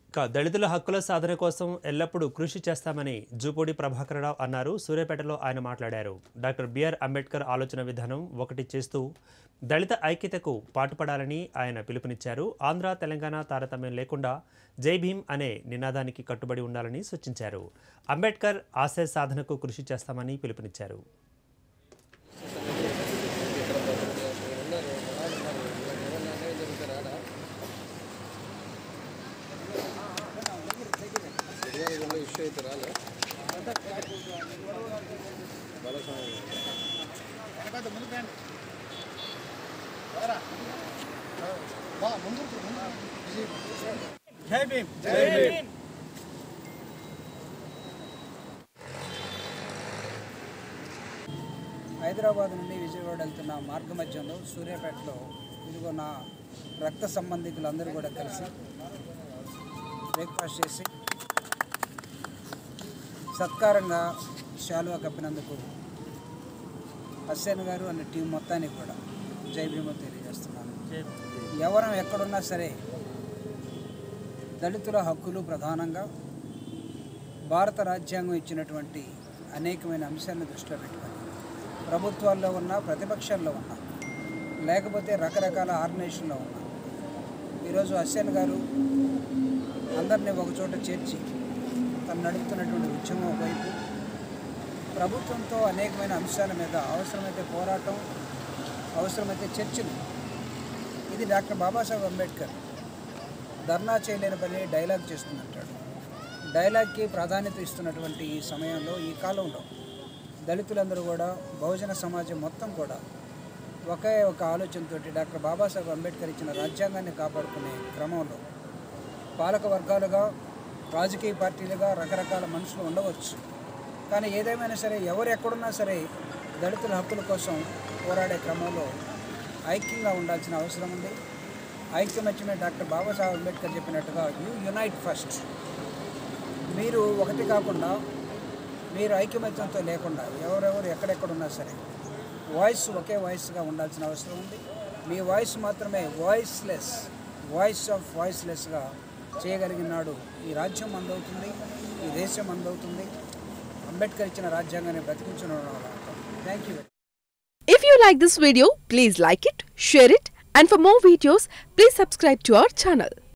ఇక దళితుల హక్కుల సాధన కోసం ఎల్లప్పుడూ కృషి చేస్తామని జూపూడి ప్రభాకరరావు అన్నారు సూర్యాపేటలో ఆయన మాట్లాడారు డాక్టర్ బిఆర్ అంబేద్కర్ ఆలోచన విధానం ఒకటి చేస్తూ దళిత ఐక్యతకు పాటుపడాలని ఆయన పిలుపునిచ్చారు ఆంధ్ర తెలంగాణ తారతమ్యం లేకుండా జై భీమ్ అనే నినాదానికి కట్టుబడి ఉండాలని సూచించారు అంబేద్కర్ ఆశయ సాధనకు కృషి చేస్తామని పిలుపునిచ్చారు ఇష్యూ అయితే రాలే జై భీమ్ జై భీమ్ హైదరాబాద్ నుండి విజయవాడ వెళ్తున్న మార్గ మధ్యంలో సూర్యాపేటలో ఇదిగో నా రక్త సంబంధికులందరూ కూడా కలిసి బ్రేక్ఫాస్ట్ చేసి సత్కారంగా శాలువా కప్పినందుకు హస్సేన్ గారు అనే టీం మొత్తానికి కూడా జై భీమో తెలియజేస్తున్నాను ఎవరం ఎక్కడున్నా సరే దళితుల హక్కులు ప్రధానంగా భారత రాజ్యాంగం ఇచ్చినటువంటి అనేకమైన అంశాలను దృష్టిలో పెట్టుకొని ప్రభుత్వాల్లో ఉన్న ప్రతిపక్షాల్లో ఉన్న లేకపోతే రకరకాల ఆర్గనైజేషన్లో ఉన్న ఈరోజు హస్సేన్ గారు అందరినీ ఒకచోట చేర్చి తను నడుపుతున్నటువంటి ఉద్యమం వైపు ప్రభుత్వంతో అనేకమైన అంశాల మీద అవసరమైతే పోరాటం అవసరమైతే చర్చలు ఇది డాక్టర్ బాబాసాహెబ్ అంబేద్కర్ ధర్నా చేయలేని పని డైలాగ్ చేస్తుందంటాడు డైలాగ్కి ప్రాధాన్యత ఇస్తున్నటువంటి ఈ సమయంలో ఈ కాలంలో దళితులందరూ కూడా బహుజన సమాజం మొత్తం కూడా ఒకే ఒక ఆలోచనతోటి డాక్టర్ బాబాసాహెబ్ అంబేద్కర్ ఇచ్చిన రాజ్యాంగాన్ని కాపాడుకునే క్రమంలో పాలక వర్గాలుగా రాజకీయ పార్టీలుగా రకరకాల మనుషులు ఉండవచ్చు కానీ ఏదేమైనా సరే ఎవరు ఎక్కడున్నా సరే దళితుల హక్కుల కోసం పోరాడే క్రమంలో ఐక్యంగా ఉండాల్సిన అవసరం ఉంది ఐక్యమత్యమే డాక్టర్ బాబాసాహెబ్ అంబేద్కర్ చెప్పినట్టుగా యూ యునైట్ ఫస్ట్ మీరు ఒకటి కాకుండా మీరు ఐక్యమత్యంతో లేకుండా ఎవరెవరు ఎక్కడెక్కడున్నా సరే వాయిస్ ఒకే వాయిస్గా ఉండాల్సిన అవసరం ఉంది మీ వాయిస్ మాత్రమే వాయిస్లెస్ వాయిస్ ఆఫ్ వాయిస్లెస్గా చేయగలిగినాడు ఈ రాజ్యం అందవుతుంది ఈ దేశం అందవుతుంది అంబేద్కర్ ఇచ్చిన రాజ్యాంగాన్ని బ్రతికించడం thank you If you like this video, please like it, share it, and for more videos, please subscribe to our channel.